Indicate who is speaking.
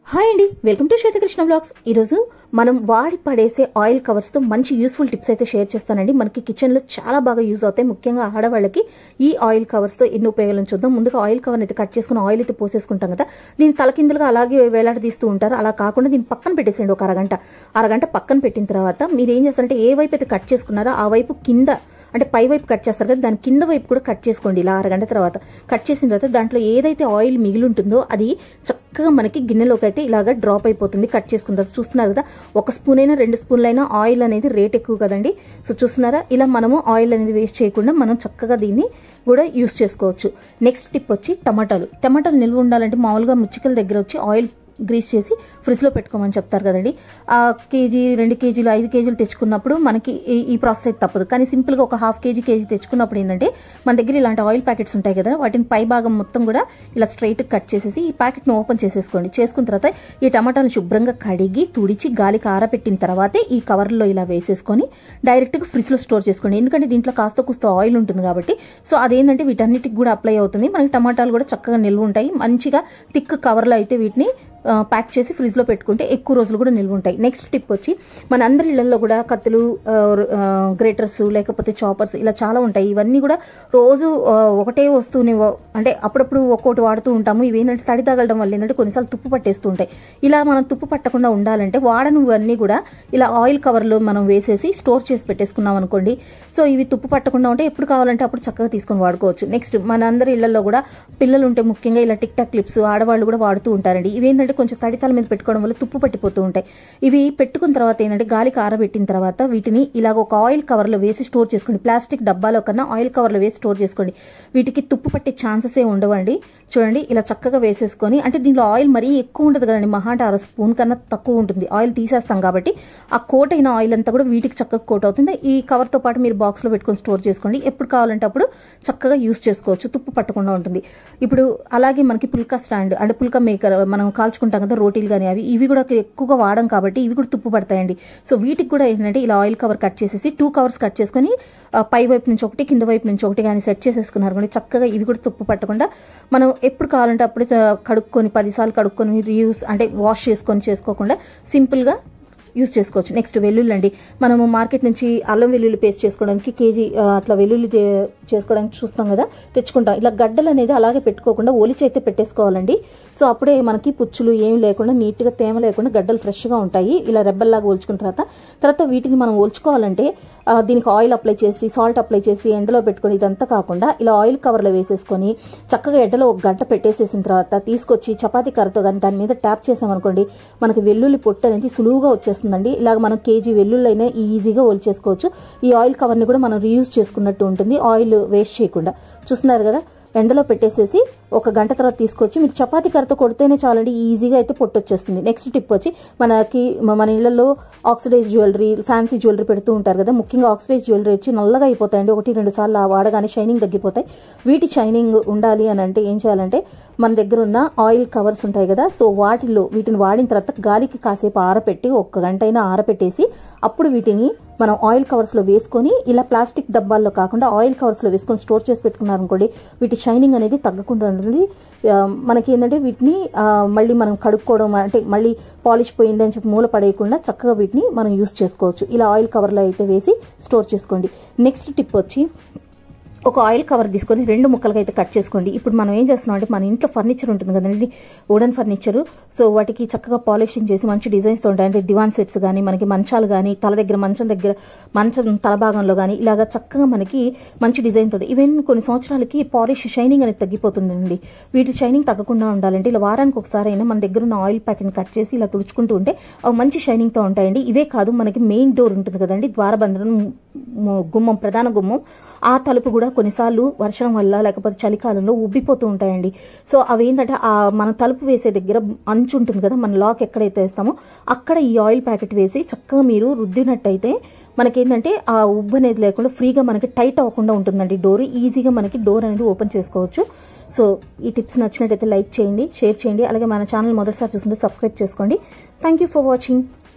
Speaker 1: hi అండి welcome to Swetha Krishna blogs ఈరోజు మనం వాడి పడేసే ఆయిల్ కవర్స్తో మంచి యూస్ఫుల్ టిప్స్ అయితే షేర్ చేస్తానండి మనకి కిచెన్లో చాలా బాగా యూజ్ అవుతాయి ముఖ్యంగా ఆడవాళ్ళకి ఈ ఆయిల్ కవర్స్తో ఎన్ని ఉపయోగాలను చూద్దాం ముందుగా ఆయిల్ కవర్ని అయితే కట్ చేసుకుని ఆయిల్ అయితే పోసేసుకుంటాం కదా దీన్ని తలకిందులుగా అలాగే వేలాడదీస్తూ ఉంటారు అలా కాకుండా దీన్ని పక్కన పెట్టేసేయండి ఒక అరగంట అరగంట పక్కన పెట్టిన తర్వాత మీరు ఏం చేస్తారంటే ఏ వైపు అయితే కట్ చేసుకున్నారో ఆ వైపు కింద అంటే పై వైపు కట్ చేస్తారు కదా దాని కింద వైపు కూడా కట్ చేసుకోండి ఇలా అరగంట తర్వాత కట్ చేసిన తర్వాత దాంట్లో ఏదైతే ఆయిల్ మిగిలి ఉంటుందో అది చక్కగా మనకి గిన్నెలోకి అయితే ఇలాగ డ్రాప్ అయిపోతుంది కట్ చేసుకున్న తర్వాత చూస్తున్నారు కదా ఒక స్పూన్ అయినా రెండు స్పూన్లు అయినా ఆయిల్ అనేది రేట్ ఎక్కువ కదండి సో చూస్తున్నారా ఇలా మనము ఆయిల్ అనేది వేస్ట్ చేయకుండా మనం చక్కగా దీన్ని కూడా యూస్ చేసుకోవచ్చు నెక్స్ట్ టిప్ వచ్చి టమాటాలు టమాటాలు నిల్వ ఉండాలంటే మామూలుగా ముచ్చికల దగ్గర వచ్చి ఆయిల్ గ్రీస్ చేసి ఫ్రిడ్జ్లో పెట్టుకోమని చెప్తారు కదండి ఆ కేజీ రెండు కేజీలు ఐదు కేజీలు తెచ్చుకున్నప్పుడు మనకి ఈ- ఈ ప్రాసెస్ అయితే తప్పదు కానీ సింపుల్గా ఒక హాఫ్ కేజీ కేజీ తెచ్చుకున్నప్పుడు ఏంటంటే మన దగ్గర ఇలాంటి ఆయిల్ ప్యాకెట్స్ ఉంటాయి కదా వాటిని పై భాగం మొత్తం కూడా ఇలా స్ట్రైట్ కట్ చేసేసి ఈ ప్యాకెట్ను ఓపెన్ చేసేసుకోండి చేసుకున్న తర్వాత ఈ టమాటాలను శుభ్రంగా కడిగి తుడిచి గాలికి ఆరబెట్టిన తర్వాతే ఈ కవర్లో ఇలా వేసేసుకొని డైరెక్ట్గా ఫ్రిడ్జ్లో స్టోర్ చేసుకోండి ఎందుకంటే దీంట్లో కాస్త కూస్త ఆయిల్ ఉంటుంది కాబట్టి సో అదేంటంటే వీటన్నిటికి కూడా అప్లై అవుతుంది మనకి టమాటాలు కూడా చక్కగా నిల్వ ఉంటాయి మంచిగా థిక్ కవర్లో అయితే వీటిని ఆ, ప్యాక్ చేసి ఫ్రిడ్జ్లో పెట్టుకుంటే ఎక్కువ రోజులు కూడా నిల్వ ఉంటాయి నెక్స్ట్ టిప్ వచ్చి మన అందరి ఇళ్లలో కూడా కత్తులు ఆ, ఆ, గ్రేటర్స్ లేకపోతే చాపర్స్ ఇలా చాలా ఉంటాయి ఇవన్నీ కూడా రోజు ఆ, ఒకటే వస్తువుని వ- అంటే అప్పుడప్పుడు ఒక్కోటి వాడుతూ ఉంటాము ఇవి ఏంటంటే తడి తగలడం వల్ల ఏంటంటే కొన్నిసార్లు తుప్పు పట్టేస్తూ ఉంటాయి ఇలా మనం తుప్పు పట్టకుండా ఉండాలంటే వాడనివన్నీ కూడా ఇలా ఆయిల్ కవర్లో మనం వేసేసి స్టోర్ చేసి పెట్టేసుకున్నాం అనుకోండి సో ఇవి తుప్పు పట్టకుండా ఉంటే ఎప్పుడు కావాలంటే అప్పుడు చక్కగా తీసుకొని వాడుకోవచ్చు నెక్స్ట్ మన అందరి ఇళ్లలో కూడా పిల్లలు ఉంటే ముఖ్యంగా ఇలా టిక్ టాక్ క్లిప్స్ ఆడవాళ్ళు కూడా వాడుతూ ఉంటారండి ఇవి ఏంటంటే కొంచెం తడితల మీద పెట్టుకోవడం వల్ల తుప్పు పట్టిపోతూ ఉంటాయి ఇవి పెట్టుకున్న తర్వాత ఏంటంటే గాలికి ఆరబెట్టిన తర్వాత వీటిని ఇలాగ ఒక ఆయిల్ కవర్లో వేసి స్టోర్ చేసుకోండి ప్లాస్టిక్ డబ్బాలో కన్నా ఆయిల్ కవర్లో వేసి స్టోర్ చేసుకోండి వీటికి తుప్పు పట్టే ఛాన్సెస్ ఏ ఉండవండి చూడండి ఇలా చక్కగా వేసేసుకొని అంటే దీనిలో ఆయిల్ మరీ ఎక్కువ ఉండదు కదండి మహా అంటే అర స్పూన్ కన్నా తక్కువ ఉంటుంది ఆయిల్ తీసేస్తాం కాబట్టి ఆ కోట్ అయిన ఆయిల్ అంతా కూడా వీటికి చక్కగా కోట్ అవుతుంది ఈ కవర్తో పాటు మీరు బాక్స్లో పెట్టుకొని స్టోర్ చేసుకోండి ఎప్పుడు కావాలంటే అప్పుడు చక్కగా యూస్ చేసుకోవచ్చు తుప్పు పట్టకుండా ఉంటుంది ఇప్పుడు అలాగే మనకి పుల్కా స్టాండ్ అంటే పుల్కా మేకర్ మనం కాల్చుకుంటాం కదా రోటీలు కానీ అవి ఇవి కూడా ఎక్కువగా వాడం కాబట్టి ఇవి కూడా తుప్పు పడతాయండి సో వీటికి కూడా ఏంటంటే ఇలా ఆయిల్ కవర్ కట్ చేసేసి టూ కవర్స్ కట్ చేసుకొని ఆ, పై వైపు నుంచి ఒకటి కింద వైపు నుంచి ఒకటి కానీ సెట్ చేసేసుకున్నారు కానీ చక్కగా ఇవి కూడా తుప్పు పట్టకుండా మనం ఎప్పుడు కావాలంటే అప్పుడు చ- కడుక్కొని పదిసార్లు కడుక్కొని రీయూస్ అంటే వాష్ చేసుకొని చేసుకోకుండా సింపుల్గా యూస్ చేసుకోవచ్చు నెక్స్ట్ వెల్లుల్లి అండి మనము మార్కెట్ నుంచి అల్లం వెల్లుల్లి పేస్ట్ చేసుకోవడానికి కేజీ ఆ, అట్లా వెల్లుల్లి తే- చేసుకోవడానికి చూస్తాం కదా తెచ్చుకుంటాం ఇలా గడ్డలు అనేది అలాగే పెట్టుకోకుండా ఒలిచి అయితే పెట్టేసుకోవాలండి సో అప్పుడే మనకి పుచ్చులు ఏమి లేకుండా నీట్గా తేమ లేకుండా గడ్డలు ఫ్రెష్గా ఉంటాయి ఇలా రెబ్బల్లాగా ఒలుచుకున్న తర్వాత తర్వాత వీటిని మనం ఒలుచుకోవాలంటే ఆ, దీనికి ఆయిల్ అప్లై చేసి సాల్ట్ అప్లై చేసి ఎండలో పెట్టుకొని ఇదంతా కాకుండా ఇలా ఆయిల్ కవర్లో వేసేసుకొని చక్కగా ఎండలో ఒక గంట పెట్టేసేసిన తర్వాత తీసుకొచ్చి చపాతీ కర్రతో కానీ దాని మీద ట్యాప్ చేసామనుకోండి మనకి వెల్లుల్లి పొట్టు అనేది సులువుగా వచ్చేస్తుందండి ఇలాగ మనం కేజీ వెల్లుల్లి అయినా ఈజీగా ఒలిచేసుకోవచ్చు ఈ ఆయిల్ కవర్ని కూడా మనం రీయూజ్ చేసుకున్నట్టు ఉంటుంది ఆయిల్ వేస్ట్ చేయకుండా చూస్తున్నారు కదా ఎండలో పెట్టేసేసి ఒక గంట తర్వాత తీసుకొచ్చి మీరు చపాతీ కర్రతో కొడితేనే చాలండి ఈజీగా అయితే పొట్టు వచ్చేస్తుంది నెక్స్ట్ టిప్ వచ్చి మనకి మ- మన ఇళ్లలో ఆక్సిడైజ్ జ్యువెలరీ ఫ్యాన్సీ జ్యువెలరీ పెడుతూ ఉంటారు కదా ముఖ్యంగా ఆక్సిడైజ్ జ్యువెలరీ వచ్చి నల్లగా అయిపోతాయండి ఒకటి రెండు సార్లు ఆ వాడగానే షైనింగ్ తగ్గిపోతాయి వీటి షైనింగ్ ఉండాలి అని అంటే ఏం చేయాలంటే మన దగ్గర ఉన్న ఆయిల్ కవర్స్ ఉంటాయి కదా సో వాటిల్లో వీటిని వాడిన తర్వాత గాలికి కాసేపు ఆరపెట్టి ఒక్క గంట అయినా ఆరపెట్టేసి అప్పుడు వీటిని మనం ఆయిల్ కవర్స్లో వేసుకొని ఇలా ప్లాస్టిక్ డబ్బాల్లో కాకుండా ఆయిల్ కవర్స్లో వేసుకొని స్టోర్ చేసి పెట్టుకున్నారనుకోండి వీటి షైనింగ్ అనేది తగ్గకుండా ఉంటుంది ఆ, మనకి ఏంటంటే వీటిని ఆ, మళ్ళీ మనం కడుక్కోవడం అంటే మళ్ళీ పాలిష్ పోయింది అని చెప్పి మూల పడేయకుండా చక్కగా వీటిని మనం యూస్ చేసుకోవచ్చు ఇలా ఆయిల్ కవర్లో అయితే వేసి స్టోర్ చేసుకోండి నెక్స్ట్ టిప్ వచ్చి ఒక ఆయిల్ కవర్ తీసుకొని రెండు ముక్కలుగా అయితే కట్ చేసుకోండి ఇప్పుడు మనం ఏం చేస్తున్నాం అంటే మన ఇంట్లో ఫర్నిచర్ ఉంటుంది కదండి వుడెన్ ఫర్నిచర్ సో వాటికి చక్కగా పాలిషింగ్ చేసి మంచి డిజైన్స్తో ఉంటాయి అంటే దివాన్ సెట్స్ కానీ మనకి మంచాలు కానీ తల దగ్గర మంచం దగ్గర మంచం తల భాగంలో కానీ ఇలాగా చక్కగా మనకి మంచి డిజైన్ తోటి ఈవెన్ కొన్ని సంవత్సరాలకి పాలిష్ షైనింగ్ అనేది తగ్గిపోతుందండి వీటి షైనింగ్ తగ్గకుండా ఉండాలంటే ఇలా వారానికి ఒకసారి అయినా మన దగ్గర ఉన్న ఆయిల్ ప్యాకెట్ని కట్ చేసి ఇలా తుడుచుకుంటూ ఉంటే అవి మంచి షైనింగ్తో ఉంటాయండి ఇవే కాదు మనకి మెయిన్ డోర్ ఉంటుంది కదండి ద్వారబంధనం ము- గుమ్మం ప్రధాన గుమ్మం ఆ తలుపు కూడా కొన్నిసార్లు వర్షం వల్ల లేకపోతే చలికాలంలో ఉబ్బిపోతూ ఉంటాయండి సో అవి ఏంటంటే ఆ మన తలుపు వేసే దగ్గర అంచు ఉంటుంది కదా మన లాక్ ఎక్కడైతే వేస్తామో అక్కడ ఈ ఆయిల్ ప్యాకెట్ వేసి చక్కగా మీరు రుద్దినట్టయితే మనకేంటంటే ఆ ఉబ్బు అనేది లేకుండా ఫ్రీగా మనకి టైట్ అవ్వకుండా ఉంటుందండి డోర్ ఈజీగా మనకి డోర్ అనేది ఓపెన్ చేసుకోవచ్చు సో ఈ టిప్స్ నచ్చినట్టయితే లైక్ చేయండి షేర్ చేయండి అలాగే మన ఛానల్ మొదటిసారి చూస్తుంటే సబ్స్క్రైబ్ చేసుకోండి థ్యాంక్ యూ ఫర్ వాచింగ్